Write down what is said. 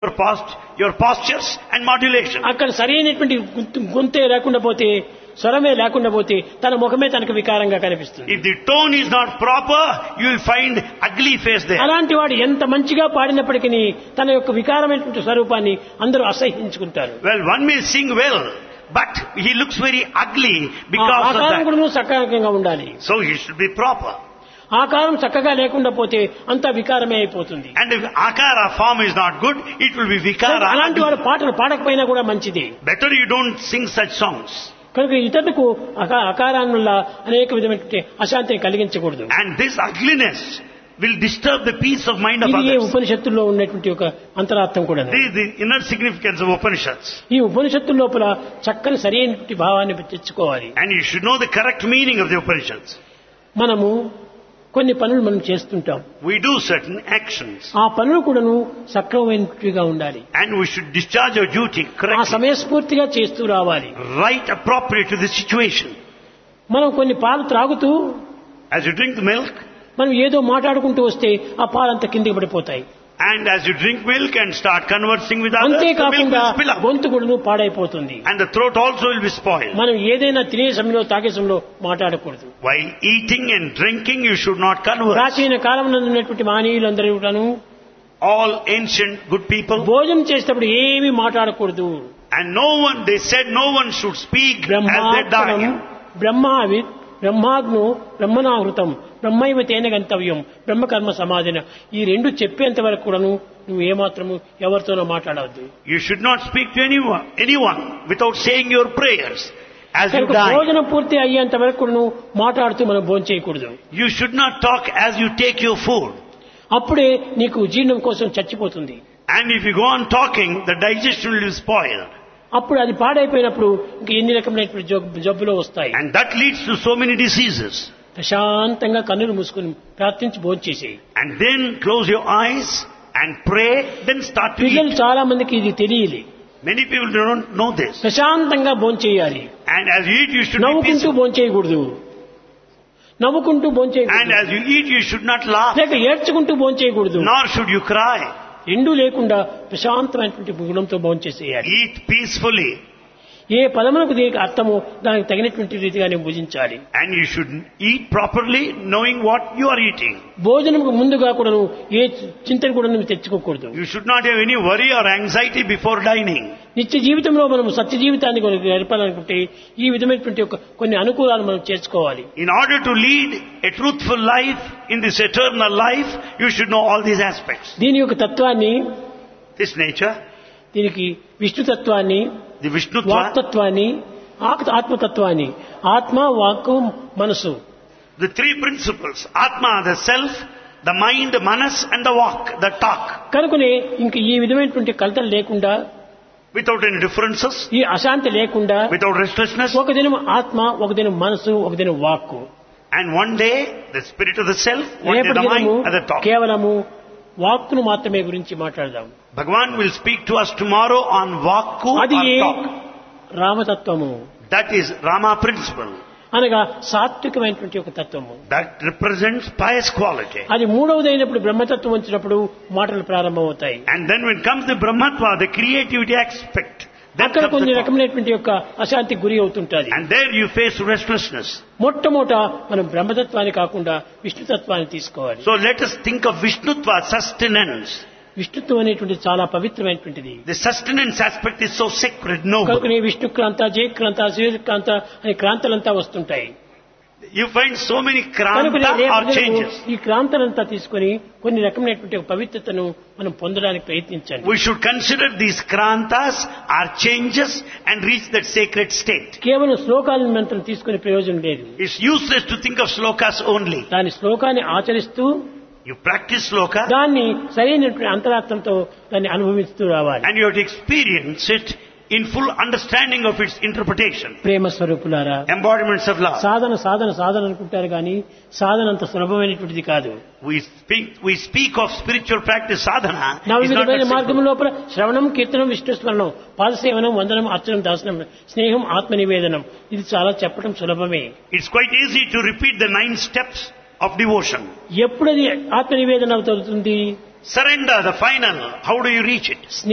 your post, your postures and modulation. అక్కడ సరైనటువంటి గొంతు- గొంతే లేకుండా పోతే స్వరమే లేకుండా పోతే తన ముఖమే తనకు వికారంగా కనిపిస్తుంది If the tone is not proper, you will find ugly face there. అలాంటి వాడు ఎంత మంచిగా పాడినప్పటికీ తన యొక్క వికారమైనటువంటి స్వరూపాన్ని అందరూ అసహించుకుంటారు Well, one may sing well, but he looks very ugly ఆ because of ఆకారం that. కూడా సకారంగా ఉండాలి So he should be proper. ఆకారం చక్కగా లేకుండా పోతే అంతా వికారమే అయిపోతుంది And if akara form is not good, it will be vikara. అలాంటి వాడు ugly. పాటలు పాడకపోయినా కూడా మంచిది Better you don't sing such songs. కనుక ఇతరులకు అకా- అకారాన్ని వల్ల అనేక విధమైనటువంటి అశాంతిని కలిగించకూడదు And this ugliness will disturb the peace of mind of ఇది ఏ others. ఉపనిషత్తుల్లో ఉన్నటువంటి ఒక అంతరార్థం కూడా This is the inner significance of Upanishads. ఈ ఉపనిషత్తు లోపల చక్కని సరైనటువంటి భావాన్ని తెచ్చుకోవాలి And you should know the correct meaning of the Upanishads. మనము కొన్ని పనులు మనం చేస్తుంటాం We do certain actions. ఆ పనులు కూడాను సక్రమమైనట్టుగా ఉండాలి And we should discharge our duty ఆ correctly. సమయస్ఫూర్తిగా చేస్తూ రావాలి Right appropriate to the situation. మనం కొన్ని పాలు త్రాగుతూ As you drink the milk, మనం ఏదో మాట్లాడుకుంటూ వస్తే ఆ పాలంతా కిందికి పడిపోతాయి and as you drink milk and start conversing with others, the milk అంతేకాకుండా will spill up. గొంతు కూడాను పాడైపోతుంది And the throat also will be spoiled. మనం ఏదైనా తినే సమయంలో తాగే సమయంలో మాట్లాడకూడదు While eating and drinking, you should not converse. ప్రాచీన కాలం ఉన్నటువంటి మానవులందరూ కూడాను All ancient good people, భోజనం చేసేటప్పుడు ఏమీ మాట్లాడకూడదు and no one, they said no one should speak as they బ్రహ్మాత్మనం die. బ్రహ్మావి బ్రహ్మాగ్ను బ్రహ్మనాహృతం బ్రహ్మైవ తేన గంతవ్యం బ్రహ్మకర్మ సమాధిన ఈ రెండు చెప్పేంత వరకు కూడాను నువ్వు ఏమాత్రము ఎవరితోనో మాట్లాడవద్దు You should not speak to anyone, anyone without saying your prayers as you కనుక die. భోజనం పూర్తి అయ్యేంత వరకు కూడాను మాట్లాడుతూ మనం భోజనం చేయకూడదు You should not talk as you take your food. అప్పుడే నీకు జీర్ణం కోసం చచ్చిపోతుంది And if you go on talking, the digestion will be spoiled. అప్పుడు అది పాడైపోయినప్పుడు ఇంక ఎన్ని రకమైనటువంటి జబ్బు- జబ్బులు వస్తాయి And that leads to so many diseases. ప్రశాంతంగా కన్నులు మూసుకుని ప్రార్థించి భోజనం చేసేయి And then close your eyes and pray, then start to పిల్లలు eat. చాలా మందికి ఇది తెలియదు Many people don't know this. ప్రశాంతంగా భోజనం చేయాలి And as you eat, you should be నవ్వుకుంటూ peaceful. భోజనం చేయకూడదు నవ్వుకుంటూ భోజనం And చేయకూడదు as you eat, you should not laugh, లేక ఏడ్చుకుంటూ భోజనం చేయకూడదు nor should you cry. రెండూ లేకుండా ప్రశాంతమైనటువంటి గుణంతో భోజనం చేసేయాలి Eat peacefully. ఏ పదములకు దీనికి అర్థమో దానికి తగినటువంటి రీతిగానే భుజించాలి And you should eat properly, knowing what you are eating. భోజనంకు ముందుగా కూడాను ఏ చింతన కూడా నువ్వు తెచ్చుకోకూడదు You should not have any worry or anxiety before dining. నిత్య జీవితంలో మనం సత్య జీవితాన్ని కొరకు గడపాలనుకుంటే ఈ విధమైనటువంటి ఒక కొన్ని అనుకూలాలు మనం చేసుకోవాలి In order to lead a truthful life in this eternal life, you should know all these aspects. దీని యొక్క తత్వాన్ని This nature, దీనికి విష్ణు తత్వాన్ని the Vishnutva, వాక్తత్వాన్ని ఆక్- ఆత్మతత్వాన్ని ఆత్మ వాక్కు మనసు the three principles, Atma, the self, the mind, manas, and the walk, the talk, కనుకనే ఇంక ఈ విధమైనటువంటి కలతలు లేకుండా without any differences, ఈ అశాంతి లేకుండా without restlessness. ఒక దినం ఆత్మ ఒక దినం మనసు ఒక దినం వాక్కు And one day, the spirit of the self, one day రేపటి the mind, దినము and the talk. కేవలము వాక్కును మాత్రమే గురించి మాట్లాడదాం Bhagavan will speak to us tomorrow on Vakku అది or A talk. రామతత్వము That is Rama principle. అనగా సాత్వికమైనటువంటి ఒక తత్వము That represents pious quality. అది మూడవదైనప్పుడు బ్రహ్మతత్వం వచ్చినప్పుడు మాటలు ప్రారంభమవుతాయి And then when comes the Brahmatva, the creativity aspect, then అక్కడ comes కొన్ని the talk. రకమైనటువంటి యొక్క అశాంతికి గురి అవుతుంటుంది And there you face restlessness. మొట్టమొదట మనం బ్రహ్మతత్వాన్ని కాకుండా విష్ణుతత్వాన్ని తీసుకోవాలి So let us think of Vishnutva, sustenance. విష్ణుత్వం అనేటువంటి చాలా పవిత్రమైనటువంటిది The sustenance aspect is so sacred, noble. కనుకనే విష్ణు క్రాంత జయక్రాంత సూర్యక్రాంత అనే క్రాంతలంతా వస్తుంటాయి You find so many కనుకనే kranta రేపు or దినము changes. ఈ క్రాంతలంతా తీసుకొని కొన్ని రకమైనటువంటి ఒక పవిత్రతను మనం పొందడానికి ప్రయత్నించండి We should consider these krantas are changes and reach that sacred state. కేవలం శ్లోకాలను మంత్రం తీసుకునే ప్రయోజనం లేదు It's useless to think of slokas only. దాని శ్లోకాన్ని ఆచరిస్తూ You practice sloka దాన్ని సరైనటువంటి అంతరార్థంతో దాన్ని అనుభవిస్తూ రావాలి and you have to experience it in full understanding of its interpretation. ప్రేమ స్వరూపులారా Embodiments of love. సాధన సాధన సాధన అనుకుంటారు కానీ సాధన అంత సులభమైనటువంటిది కాదు We speak, we speak of spiritual practice sadhana. It's not నవవిధమైన that మార్గం simple. లోపల శ్రవణం కీర్తనం విష్ణు స్మరణం పాదసేవనం వందనం అర్చనం దాసనం స్నేహం ఆత్మ నివేదనం ఇది చాలా చెప్పడం సులభమే It's quite easy to repeat the nine steps of devotion. ఎప్పుడది ఆత్మ నివేదన అవుతుంది Surrender, the final. How do you reach it?